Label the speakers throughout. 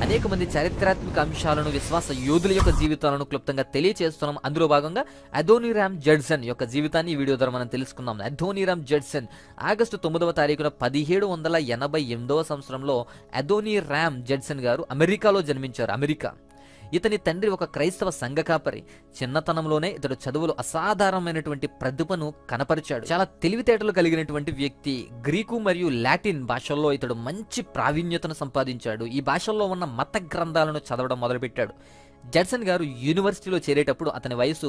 Speaker 1: అనేక మంది చారిత్రాత్మక అంశాలను విశ్వాస యోధుల యొక్క జీవితాలను క్లుప్తంగా తెలియజేస్తున్నాం అందులో భాగంగా అధోనిరామ్ జడ్సన్ యొక్క జీవితాన్ని ఈ వీడియో ద్వారా మనం తెలుసుకుందాం అధోనిరామ్ జడ్సన్ ఆగస్టు తొమ్మిదవ తారీఖున పదిహేడు వందల ఎనభై ఎనిమిదవ సంవత్సరంలో అధోనిరామ్ జడ్సన్ గారు అమెరికాలో జన్మించారు అమెరికా ఇతని తండ్రి ఒక క్రైస్తవ సంఘ కాపరి చిన్నతనంలోనే ఇతడు చదువులు అసాధారణమైనటువంటి ప్రతిభను కనపరిచాడు చాలా తెలివితేటలు కలిగినటువంటి వ్యక్తి గ్రీకు మరియు లాటిన్ భాషల్లో ఇతడు మంచి ప్రావీణ్యతను సంపాదించాడు ఈ భాషల్లో ఉన్న మత గ్రంథాలను చదవడం మొదలుపెట్టాడు జడ్సన్ గారు యూనివర్సిటీలో చేరేటప్పుడు అతని వయసు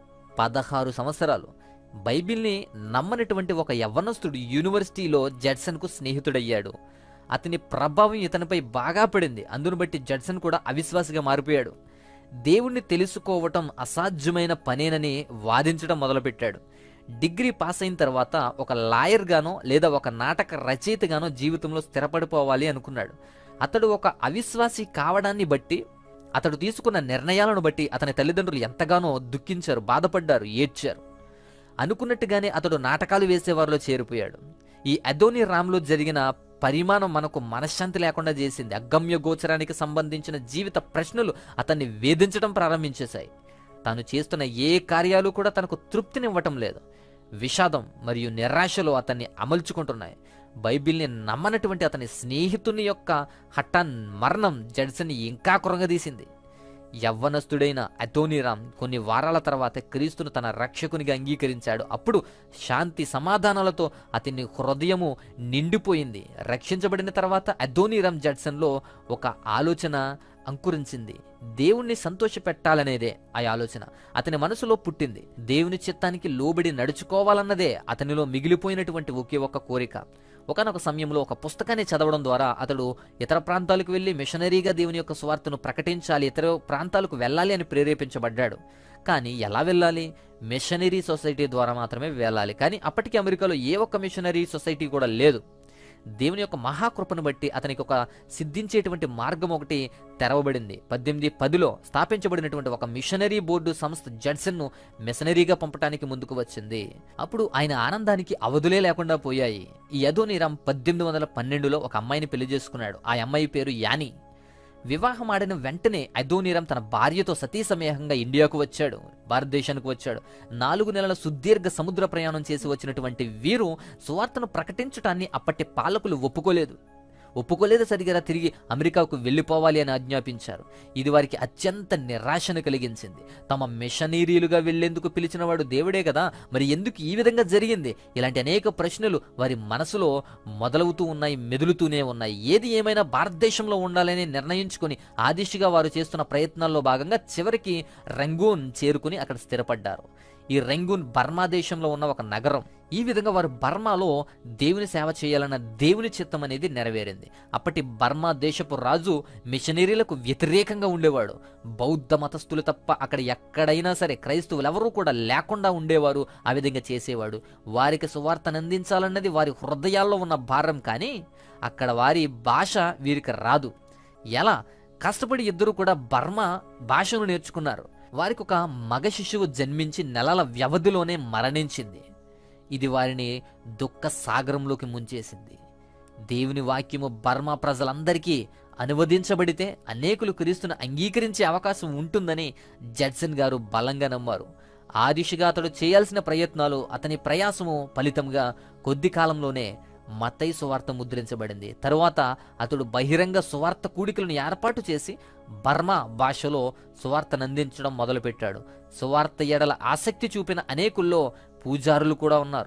Speaker 1: పదహారు సంవత్సరాలు బైబిల్ని నమ్మనటువంటి ఒక యవ్వనస్తుడు యూనివర్సిటీలో జడ్సన్కు స్నేహితుడయ్యాడు అతని ప్రభావం ఇతనిపై బాగా పడింది అందును బట్టి జడ్సన్ కూడా అవిశ్వాసిగా మారిపోయాడు దేవుణ్ణి తెలుసుకోవటం అసాధ్యమైన పనేనని వాదించడం మొదలుపెట్టాడు డిగ్రీ పాస్ అయిన తర్వాత ఒక లాయర్గానో లేదా ఒక నాటక రచయితగానో జీవితంలో స్థిరపడిపోవాలి అనుకున్నాడు అతడు ఒక అవిశ్వాసి కావడాన్ని బట్టి అతడు తీసుకున్న నిర్ణయాలను బట్టి అతని తల్లిదండ్రులు ఎంతగానో దుఃఖించారు బాధపడ్డారు ఏడ్చారు అనుకున్నట్టుగానే అతడు నాటకాలు వేసేవారిలో చేరిపోయాడు ఈ అదోని రామ్లో జరిగిన పరిమాణం మనకు మనశ్శాంతి లేకుండా చేసింది అగమ్య గోచరానికి సంబంధించిన జీవిత ప్రశ్నలు అతన్ని వేధించడం ప్రారంభించేశాయి తాను చేస్తున్న ఏ కార్యాలు కూడా తనకు తృప్తినివ్వటం లేదు విషాదం మరియు నిరాశలు అతన్ని అమల్చుకుంటున్నాయి బైబిల్ని నమ్మనటువంటి అతని స్నేహితుని యొక్క హఠాన్ మరణం జడ్సన్ని ఇంకా కృంగదీసింది యవ్వనస్తుడైన అతోనిరామ్ కొన్ని వారాల తర్వాత క్రీస్తును తన రక్షకునిగా అంగీకరించాడు అప్పుడు శాంతి సమాధానాలతో అతని హృదయము నిండిపోయింది రక్షించబడిన తర్వాత అదోనిరామ్ జడ్సన్లో ఒక ఆలోచన అంకురించింది దేవుణ్ణి సంతోషపెట్టాలనేదే ఆ ఆలోచన అతని మనసులో పుట్టింది దేవుని చిత్తానికి లోబడి నడుచుకోవాలన్నదే అతనిలో మిగిలిపోయినటువంటి ఒకే ఒక కోరిక ఒకనొక సమయంలో ఒక పుస్తకాన్ని చదవడం ద్వారా అతడు ఇతర ప్రాంతాలకు వెళ్ళి మిషనరీగా దేవుని యొక్క స్వార్థను ప్రకటించాలి ఇతర ప్రాంతాలకు వెళ్ళాలి అని ప్రేరేపించబడ్డాడు కానీ ఎలా వెళ్ళాలి మిషనరీ సొసైటీ ద్వారా మాత్రమే వెళ్ళాలి కానీ అప్పటికి అమెరికాలో ఏ ఒక్క మిషనరీ సొసైటీ కూడా లేదు దేవుని యొక్క మహాకృపను బట్టి అతనికి ఒక సిద్ధించేటువంటి మార్గం ఒకటి తెరవబడింది పద్దెనిమిది పదిలో స్థాపించబడినటువంటి ఒక మిషనరీ బోర్డు సంస్థ జడ్సన్ను మిషనరీగా పంపడానికి ముందుకు వచ్చింది అప్పుడు ఆయన ఆనందానికి అవధులే లేకుండా పోయాయి ఈ యదోనిరామ్ పద్దెనిమిది వందల పన్నెండులో ఒక అమ్మాయిని పెళ్లి చేసుకున్నాడు ఆ అమ్మాయి పేరు యాని వివాహం ఆడిన వెంటనే అదోనిరామ్ తన భార్యతో సతీ సమేహంగా ఇండియాకు వచ్చాడు భారతదేశానికి వచ్చాడు నాలుగు నెలల సుదీర్ఘ సముద్ర ప్రయాణం చేసి వచ్చినటువంటి వీరు సువార్తను ప్రకటించటాన్ని అప్పటి పాలకులు ఒప్పుకోలేదు ఒప్పుకోలేదు సరిగా తిరిగి అమెరికాకు వెళ్ళిపోవాలి అని ఆజ్ఞాపించారు ఇది వారికి అత్యంత నిరాశను కలిగించింది తమ మిషనరీలుగా వెళ్లేందుకు పిలిచినవాడు దేవుడే కదా మరి ఎందుకు ఈ విధంగా జరిగింది ఇలాంటి అనేక ప్రశ్నలు వారి మనసులో మొదలవుతూ ఉన్నాయి మెదులుతూనే ఉన్నాయి ఏది ఏమైనా భారతదేశంలో ఉండాలని నిర్ణయించుకుని ఆ దిశగా వారు చేస్తున్న ప్రయత్నాల్లో భాగంగా చివరికి రంగూన్ చేరుకుని అక్కడ స్థిరపడ్డారు ఈ రంగూన్ బర్మా దేశంలో ఉన్న ఒక నగరం ఈ విధంగా వారు బర్మాలో దేవుని సేవ చేయాలన్న దేవుని చిత్తం అనేది నెరవేరింది అప్పటి బర్మా దేశపు రాజు మిషనరీలకు వ్యతిరేకంగా ఉండేవాడు బౌద్ధ మతస్థులు తప్ప అక్కడ ఎక్కడైనా సరే క్రైస్తవులు ఎవరూ కూడా లేకుండా ఉండేవారు ఆ విధంగా చేసేవాడు వారికి సువార్తను అందించాలన్నది వారి హృదయాల్లో ఉన్న భారం కానీ అక్కడ వారి భాష వీరికి రాదు ఎలా కష్టపడి ఇద్దరు కూడా బర్మా భాషను నేర్చుకున్నారు వారికి ఒక మగ శిశువు జన్మించి నెలల వ్యవధిలోనే మరణించింది ఇది వారిని దుఃఖ సాగరంలోకి ముంచేసింది దేవుని వాక్యము బర్మా ప్రజలందరికీ అనువదించబడితే అనేకులు క్రీస్తును అంగీకరించే అవకాశం ఉంటుందని జడ్సన్ గారు బలంగా నమ్మారు ఆ దిశగా అతడు చేయాల్సిన ప్రయత్నాలు అతని ప్రయాసము ఫలితంగా కొద్ది కాలంలోనే మతై సువార్త ముద్రించబడింది తరువాత అతడు బహిరంగ సువార్త కూడికలను ఏర్పాటు చేసి బర్మా భాషలో సువార్తను అందించడం మొదలుపెట్టాడు సువార్త ఎడల ఆసక్తి చూపిన అనేకుల్లో పూజారులు కూడా ఉన్నారు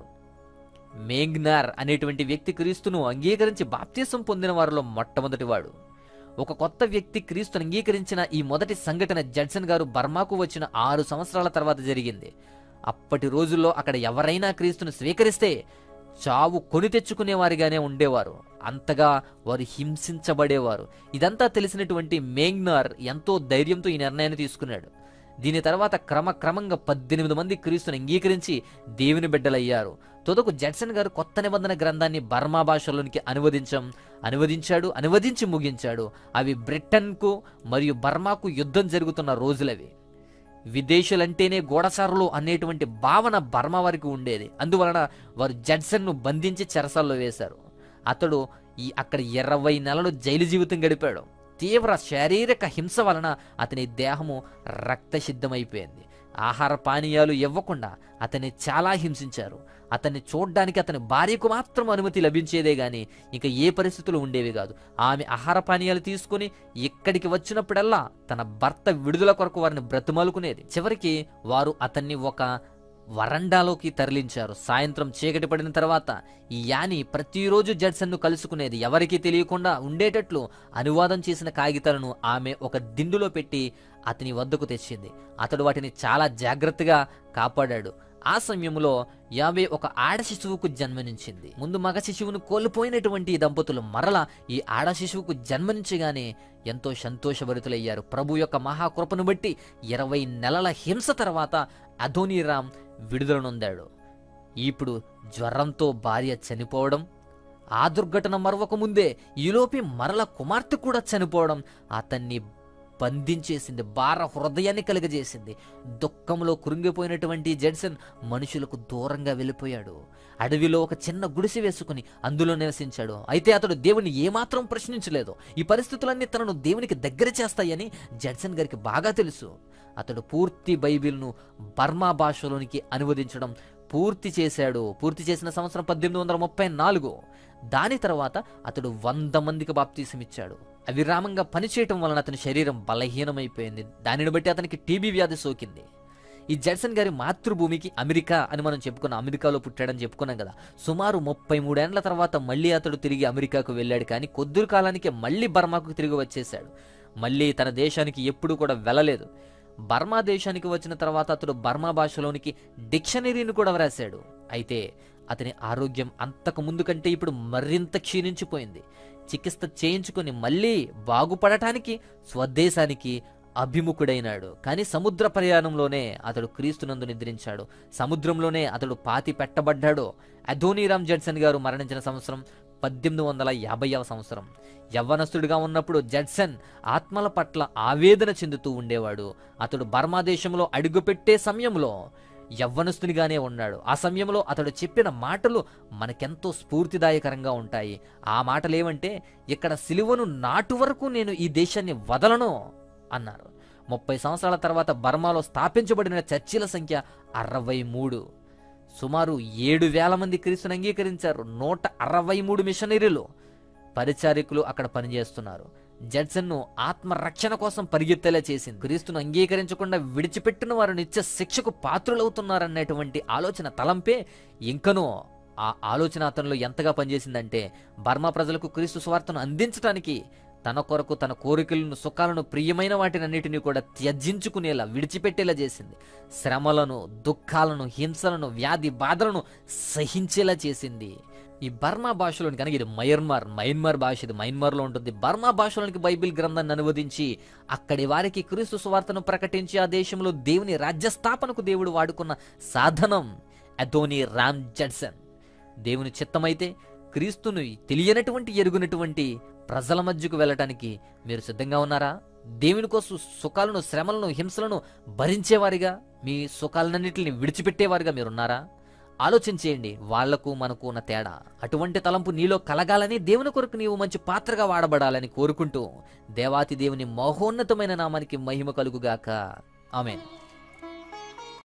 Speaker 1: మేగ్నార్ అనేటువంటి వ్యక్తి క్రీస్తును అంగీకరించి బాప్తీసం పొందిన వారిలో మొట్టమొదటివాడు ఒక కొత్త వ్యక్తి క్రీస్తును అంగీకరించిన ఈ మొదటి సంఘటన జడ్సన్ గారు బర్మాకు వచ్చిన ఆరు సంవత్సరాల తర్వాత జరిగింది అప్పటి రోజుల్లో అక్కడ ఎవరైనా క్రీస్తును స్వీకరిస్తే చావు కొని తెచ్చుకునేవారిగానే ఉండేవారు అంతగా వారు హింసించబడేవారు ఇదంతా తెలిసినటువంటి మేగ్నార్ ఎంతో ధైర్యంతో ఈ నిర్ణయాన్ని తీసుకున్నాడు దీని తర్వాత క్రమక్రమంగా పద్దెనిమిది మంది క్రీస్తుని అంగీకరించి దేవుని బిడ్డలయ్యారు తొదకు జడ్సన్ గారు కొత్త నిబంధన గ్రంథాన్ని బర్మా భాషలోనికి అనువదించం అనువదించాడు అనువదించి ముగించాడు అవి బ్రిటన్కు మరియు బర్మాకు యుద్ధం జరుగుతున్న రోజులవి విదేశీయులంటేనే గూఢచారులు అనేటువంటి భావన బర్మా వారికి ఉండేది అందువలన వారు జడ్సన్ను బంధించి చెరసాల్లో వేశారు అతడు ఈ అక్కడ ఇరవై నెలలు జైలు జీవితం గడిపాడు తీవ్ర శారీరక హింస వలన అతని దేహము రక్తసిద్ధమైపోయింది ఆహార పానీయాలు ఇవ్వకుండా అతన్ని చాలా హింసించారు అతన్ని చూడ్డానికి అతని భార్యకు మాత్రం అనుమతి లభించేదే గాని ఇంకా ఏ పరిస్థితులు ఉండేవి కాదు ఆమె ఆహార పానీయాలు తీసుకుని ఇక్కడికి వచ్చినప్పుడల్లా తన భర్త విడుదల కొరకు వారిని బ్రతిమలుకునేది చివరికి వారు అతన్ని ఒక వరండాలోకి తరలించారు సాయంత్రం చీకటి పడిన తర్వాత ఈ యాని ప్రతిరోజు జడ్సన్ను కలుసుకునేది ఎవరికీ తెలియకుండా ఉండేటట్లు అనువాదం చేసిన కాగితాలను ఆమె ఒక దిండులో పెట్టి అతని వద్దకు తెచ్చింది అతడు వాటిని చాలా జాగ్రత్తగా కాపాడాడు ఆ సమయంలో యాభై ఒక ఆడ శిశువుకు జన్మనించింది ముందు మగ శిశువును కోల్పోయినటువంటి ఈ దంపతులు మరల ఈ ఆడ శిశువుకు జన్మనించగానే ఎంతో సంతోషభరితులయ్యారు ప్రభు యొక్క మహాకృపను బట్టి ఇరవై నెలల హింస తర్వాత అధోనీరామ్ విడుదల నొందాడు ఇప్పుడు జ్వరంతో భార్య చనిపోవడం ఆ దుర్ఘటన మరొక ముందే ఈలోపి మరల కుమార్తె కూడా చనిపోవడం అతన్ని బంధించేసింది భార హృదయాన్ని కలుగజేసింది దుఃఖంలో కురింగిపోయినటువంటి జడ్సన్ మనుషులకు దూరంగా వెళ్ళిపోయాడు అడవిలో ఒక చిన్న గుడిసె వేసుకుని అందులో నివసించాడు అయితే అతడు దేవుని ఏమాత్రం ప్రశ్నించలేదు ఈ పరిస్థితులన్నీ తనను దేవునికి దగ్గర చేస్తాయని జడ్సన్ గారికి బాగా తెలుసు అతడు పూర్తి బైబిల్ను బర్మా భాషలోనికి అనువదించడం పూర్తి చేశాడు పూర్తి చేసిన సంవత్సరం పద్దెనిమిది వందల ముప్పై నాలుగు దాని తర్వాత అతడు వంద మందికి బాప్తీసం ఇచ్చాడు అవిరామంగా పనిచేయటం వలన అతని శరీరం బలహీనమైపోయింది దానిని బట్టి అతనికి టీబీ వ్యాధి సోకింది ఈ జడ్సన్ గారి మాతృభూమికి అమెరికా అని మనం చెప్పుకున్నాం అమెరికాలో పుట్టాడని చెప్పుకున్నాం కదా సుమారు ముప్పై మూడేండ్ల తర్వాత మళ్ళీ అతడు తిరిగి అమెరికాకు వెళ్ళాడు కానీ కొద్ది కాలానికి మళ్ళీ బర్మాకు తిరిగి వచ్చేశాడు మళ్ళీ తన దేశానికి ఎప్పుడు కూడా వెళ్ళలేదు బర్మా దేశానికి వచ్చిన తర్వాత అతడు బర్మా భాషలోనికి డిక్షనరీని కూడా వ్రాశాడు అయితే అతని ఆరోగ్యం అంతకు ముందు కంటే ఇప్పుడు మరింత క్షీణించిపోయింది చికిత్స చేయించుకొని మళ్ళీ బాగుపడటానికి స్వదేశానికి అభిముఖుడైనాడు కానీ సముద్ర ప్రయాణంలోనే అతడు క్రీస్తునందు నిద్రించాడు సముద్రంలోనే అతడు పాతి పెట్టబడ్డాడు అధోనీరామ్ జడ్సన్ గారు మరణించిన సంవత్సరం పద్దెనిమిది వందల యాభైవ సంవత్సరం యవ్వనస్తుడిగా ఉన్నప్పుడు జడ్సన్ ఆత్మల పట్ల ఆవేదన చెందుతూ ఉండేవాడు అతడు బర్మా దేశంలో అడుగుపెట్టే సమయంలో యవ్వనస్తునిగానే ఉన్నాడు ఆ సమయంలో అతడు చెప్పిన మాటలు మనకెంతో స్ఫూర్తిదాయకరంగా ఉంటాయి ఆ మాటలు ఏమంటే ఇక్కడ సిలువను నాటు వరకు నేను ఈ దేశాన్ని వదలను అన్నారు ముప్పై సంవత్సరాల తర్వాత బర్మాలో స్థాపించబడిన చర్చిల సంఖ్య అరవై మూడు సుమారు ఏడు వేల మంది క్రీస్తుని అంగీకరించారు నూట అరవై మూడు మిషనరీలు పరిచారికులు అక్కడ పనిచేస్తున్నారు జడ్సన్ను ఆత్మ రక్షణ కోసం పరిగెత్తేలా చేసింది క్రీస్తును అంగీకరించకుండా విడిచిపెట్టిన వారు నిత్య శిక్షకు పాత్రులవుతున్నారనేటువంటి ఆలోచన తలంపే ఇంకనూ ఆ ఆలోచన అతనిలో ఎంతగా పనిచేసిందంటే బర్మా ప్రజలకు క్రీస్తు స్వార్థను అందించడానికి తన కొరకు తన కోరికలను సుఖాలను ప్రియమైన వాటినన్నిటిని కూడా త్యజించుకునేలా విడిచిపెట్టేలా చేసింది శ్రమలను దుఃఖాలను హింసలను వ్యాధి బాధలను సహించేలా చేసింది ఈ బర్మా భాషలోని కనుక ఇది మయన్మార్ మయన్మార్ భాష ఇది మయన్మార్లో ఉంటుంది బర్మా భాషలోనికి బైబిల్ గ్రంథాన్ని అనువదించి అక్కడి వారికి క్రీస్తు సువార్తను ప్రకటించి ఆ దేశంలో దేవుని రాజ్యస్థాపనకు దేవుడు వాడుకున్న సాధనం అధోని రామ్ జడ్సన్ దేవుని చిత్తమైతే క్రీస్తును తెలియనటువంటి ఎరుగునటువంటి ప్రజల మధ్యకు వెళ్ళటానికి మీరు సిద్ధంగా ఉన్నారా దేవుని కోసం సుఖాలను శ్రమలను హింసలను భరించేవారిగా మీ సుఖాలన్నింటిని విడిచిపెట్టేవారిగా మీరున్నారా ఆలోచన చేయండి వాళ్లకు మనకు ఉన్న తేడా అటువంటి తలంపు నీలో కలగాలని దేవుని కొరకు నీవు మంచి పాత్రగా వాడబడాలని కోరుకుంటూ దేవాతి దేవుని మహోన్నతమైన నామానికి మహిమ కలుగుగాక ఆమెన్